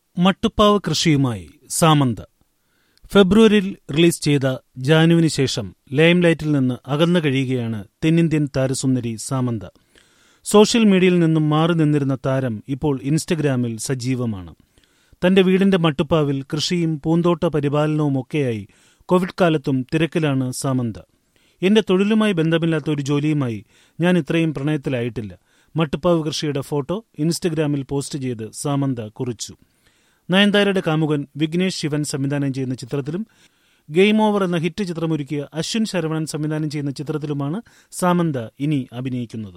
മട്ടുപ്പാവ് കൃഷിയുമായി സാമന്ത ഫെബ്രുവരിയിൽ റിലീസ് ചെയ്ത ജാനുവിന് ശേഷം ലൈംലൈറ്റിൽ നിന്ന് അകന്നു കഴിയുകയാണ് തെന്നിന്ത്യൻ താരസുന്ദരി സാമന്ത സോഷ്യൽ മീഡിയയിൽ നിന്നും മാറി നിന്നിരുന്ന താരം ഇപ്പോൾ ഇൻസ്റ്റഗ്രാമിൽ സജീവമാണ് തന്റെ വീടിന്റെ മട്ടുപ്പാവിൽ കൃഷിയും പൂന്തോട്ട പരിപാലനവുമൊക്കെയായി കോവിഡ് കാലത്തും തിരക്കിലാണ് സാമന്ത എന്റെ തൊഴിലുമായി ബന്ധമില്ലാത്ത ഒരു ജോലിയുമായി ഞാൻ ഇത്രയും പ്രണയത്തിലായിട്ടില്ല മട്ടുപ്പാവ് കൃഷിയുടെ ഫോട്ടോ ഇൻസ്റ്റഗ്രാമിൽ പോസ്റ്റ് ചെയ്ത് സാമന്ത കുറിച്ചു നയൻതാരയുടെ കാമുകൻ വിഘ്നേഷ് ശിവൻ സംവിധാനം ചെയ്യുന്ന ചിത്രത്തിലും ഗെയിം ഓവർ എന്ന ഹിറ്റ് ചിത്രമൊരുക്കിയ അശ്വിൻ ശരവണൻ സംവിധാനം ചെയ്യുന്ന ചിത്രത്തിലുമാണ് സാമന്ത ഇനി അഭിനയിക്കുന്നത്